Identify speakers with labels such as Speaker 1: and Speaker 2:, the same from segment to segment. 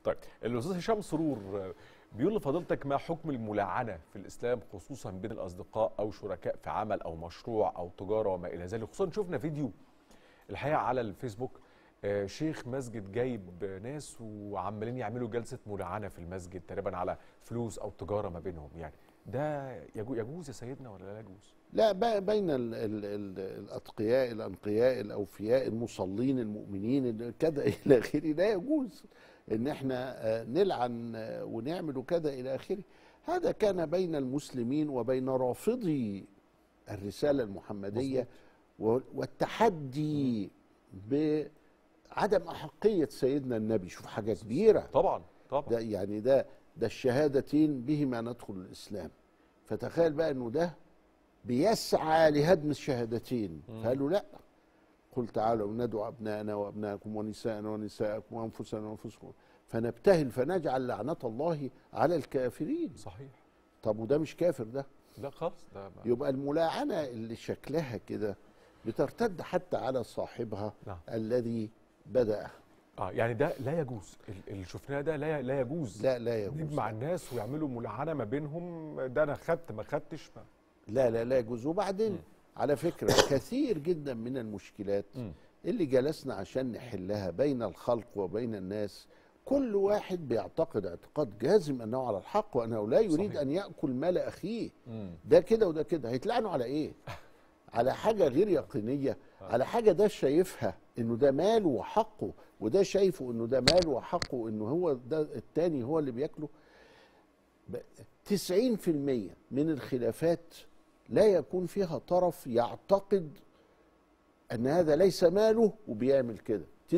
Speaker 1: طيب الاستاذ هشام سرور آه، بيقول لفضيلتك ما حكم الملاعنه في الاسلام خصوصا بين الاصدقاء او شركاء في عمل او مشروع او تجاره وما الى ذلك خصوصا شفنا فيديو الحقيقه على الفيسبوك آه، شيخ مسجد جايب ناس وعمالين يعملوا جلسه ملاعنه في المسجد تقريبا على فلوس او تجاره ما بينهم يعني ده يجو- يجوز يا سيدنا ولا لا يجوز؟
Speaker 2: لا ب- بين ال ال ال الاتقياء الانقياء الاوفياء المصلين المؤمنين ال- كذا الى اخره لا يجوز ان احنا آه، نلعن آه، ونعمل كذا الى اخره هذا كان بين المسلمين وبين رافضي الرساله المحمديه و- والتحدي بعدم احقيه سيدنا النبي شوف حاجه كبيره
Speaker 1: طبعا طبعا
Speaker 2: ده يعني ده ده الشهادتين بهما ندخل الاسلام فتخيل بقى انه ده بيسعى لهدم الشهادتين فقالوا لا قل تعالوا ندعو ابناءنا وابناءكم ونساءنا ونساءكم وانفسنا وانفسكم فنبتهل فنجعل لعنه الله على الكافرين
Speaker 1: صحيح
Speaker 2: طب وده مش كافر ده
Speaker 1: لا خالص ده ما-
Speaker 2: يبقى الملاعنه اللي شكلها كده بترتد حتى على صاحبها
Speaker 1: نعم.
Speaker 2: الذي بدأ
Speaker 1: اه يعني ده لا يجوز ال- اللي شفناه ده لا لا يجوز
Speaker 2: لا لا يجوز
Speaker 1: نجمع الناس ويعملوا ملعنه ما بينهم ده انا خدت ما خدتش ما
Speaker 2: لا لا لا يجوز وبعدين على فكرة كثير جدا من المشكلات
Speaker 1: مم.
Speaker 2: اللي جلسنا عشان نحلها بين الخلق وبين الناس كل واحد بيعتقد اعتقاد جازم انه على الحق وانه لا يريد
Speaker 1: صحيح.
Speaker 2: ان ياكل مال اخيه
Speaker 1: مم.
Speaker 2: ده كده وده كده هيتلعنوا على ايه على حاجه غير يقينيه على حاجه ده شايفها انه ده ماله وحقه وده شايفه انه ده ماله وحقه وانه هو ده التاني هو اللي بياكله ب- 90% من الخلافات لا يكون فيها طرف يعتقد ان هذا ليس ماله وبيعمل كده 90%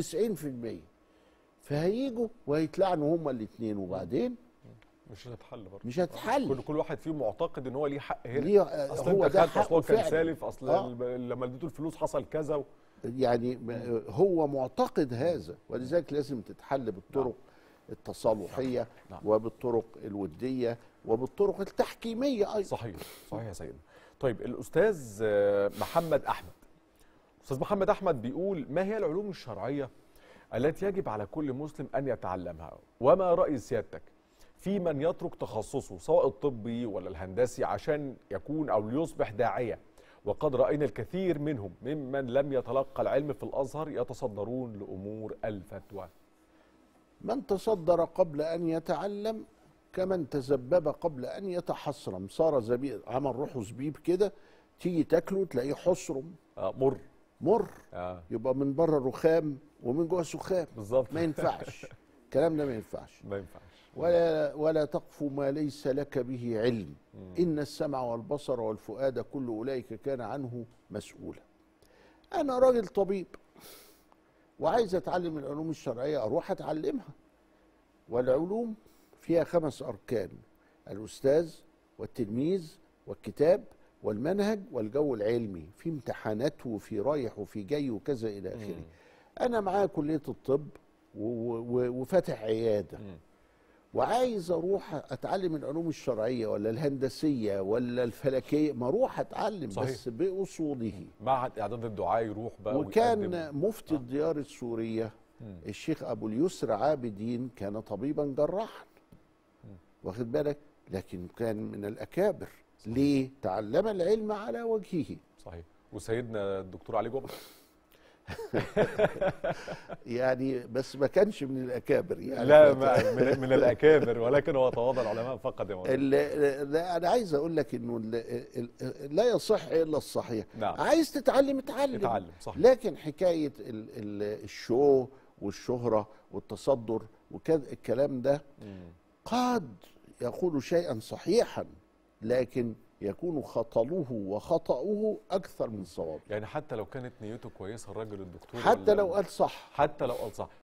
Speaker 2: فهيجوا وهيتلعنوا هما الاثنين وبعدين
Speaker 1: مش هتتحل برضه
Speaker 2: مش هتحل
Speaker 1: كل كل واحد فيهم معتقد ان هو ليه حق هنا
Speaker 2: ليه آه،
Speaker 1: اصل
Speaker 2: هو
Speaker 1: انت
Speaker 2: ده
Speaker 1: خدت اصل
Speaker 2: حقه
Speaker 1: هو كان
Speaker 2: فعلا.
Speaker 1: سالف اصل
Speaker 2: آه.
Speaker 1: ال- لما اديته الفلوس حصل كذا و...
Speaker 2: يعني م- هو معتقد هذا ولذلك لازم تتحل بالطرق التصالحيه
Speaker 1: نعم.
Speaker 2: وبالطرق الوديه وبالطرق التحكيميه ايضا
Speaker 1: صحيح صحيح يا سيدنا طيب الاستاذ آه، محمد احمد استاذ محمد احمد بيقول ما هي العلوم الشرعيه التي يجب على كل مسلم ان يتعلمها وما راي سيادتك في من يترك تخصصه سواء الطبي ولا الهندسي عشان يكون او ليصبح داعيه وقد راينا الكثير منهم ممن لم يتلقى العلم في الازهر يتصدرون لامور الفتوى
Speaker 2: من تصدر قبل ان يتعلم كمن تزبب قبل ان يتحصرم صار زبيب عمل روحه زبيب كده تيجي تاكله تلاقيه حصرم
Speaker 1: آه مر
Speaker 2: مر
Speaker 1: آه
Speaker 2: يبقى من بره رخام ومن جوه سخام
Speaker 1: بالظبط
Speaker 2: ما ينفعش الكلام ده ما ينفعش
Speaker 1: ما ينفعش
Speaker 2: ولا ولا تقف ما ليس لك به علم ان السمع والبصر والفؤاد كل اولئك كان عنه مسؤولا انا راجل طبيب وعايز اتعلم العلوم الشرعيه اروح اتعلمها والعلوم فيها خمس اركان الاستاذ والتلميذ والكتاب والمنهج والجو العلمي في امتحانات وفي رايح وفي جاي وكذا الى اخره انا معايا كليه الطب و- و- وفاتح عياده
Speaker 1: مم.
Speaker 2: وعايز اروح اتعلم العلوم الشرعيه ولا الهندسيه ولا الفلكيه ما اروح اتعلم
Speaker 1: صحيح.
Speaker 2: بس باصوله
Speaker 1: معهد اعداد الدعاء يروح بقى ويقدم.
Speaker 2: وكان مفتي الديار السوريه
Speaker 1: مم.
Speaker 2: الشيخ ابو اليسر عابدين كان طبيبا جراحا واخد بالك لكن كان من الاكابر ليه تعلم العلم على وجهه
Speaker 1: صحيح وسيدنا الدكتور علي جمعه
Speaker 2: يعني بس ما كانش من الاكابر يعني
Speaker 1: لا ما من, من الاكابر ولكن هو تواضع العلماء فقط يا مولانا
Speaker 2: ال- لا انا عايز اقول لك انه ال- ال- لا يصح الا الصحيح
Speaker 1: نعم.
Speaker 2: عايز تتعلم اتعلم
Speaker 1: اتعلم، صح.
Speaker 2: لكن حكايه ال- ال- الشو والشهره والتصدر وكذا الكلام ده
Speaker 1: مم.
Speaker 2: قد يقول شيئا صحيحا لكن يكون خطله وخطأه اكثر من صوابه
Speaker 1: يعني حتى لو كانت نيته كويسه الراجل الدكتور
Speaker 2: حتى
Speaker 1: ولا-
Speaker 2: لو قال صح
Speaker 1: حتى لو قال صح